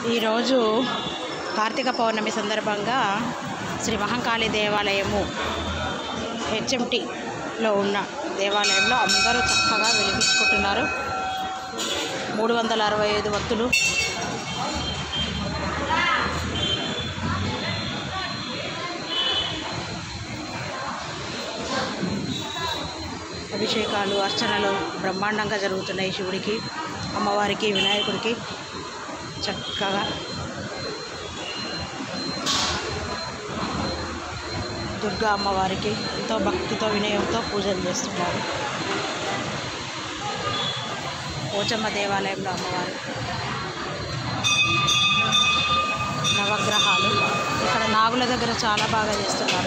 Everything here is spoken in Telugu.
ఈరోజు కార్తీక పౌర్ణమి సందర్భంగా శ్రీ మహంకాళి దేవాలయము హెచ్ఎంటిలో ఉన్న దేవాలయంలో అందరూ చక్కగా వెలిగించుకుంటున్నారు మూడు వందల అరవై ఐదు భక్తులు అభిషేకాలు అర్చనలు బ్రహ్మాండంగా జరుగుతున్నాయి శివుడికి అమ్మవారికి వినాయకుడికి చక్కగా దుర్గా అమ్మవారికి ఎంతో భక్తితో వినయంతో పూజలు చేస్తున్నారు పోచమ్మ దేవాలయంలో అమ్మవారు నవగ్రహాలు ఇక్కడ నాగుల దగ్గర చాలా బాగా చేస్తున్నారు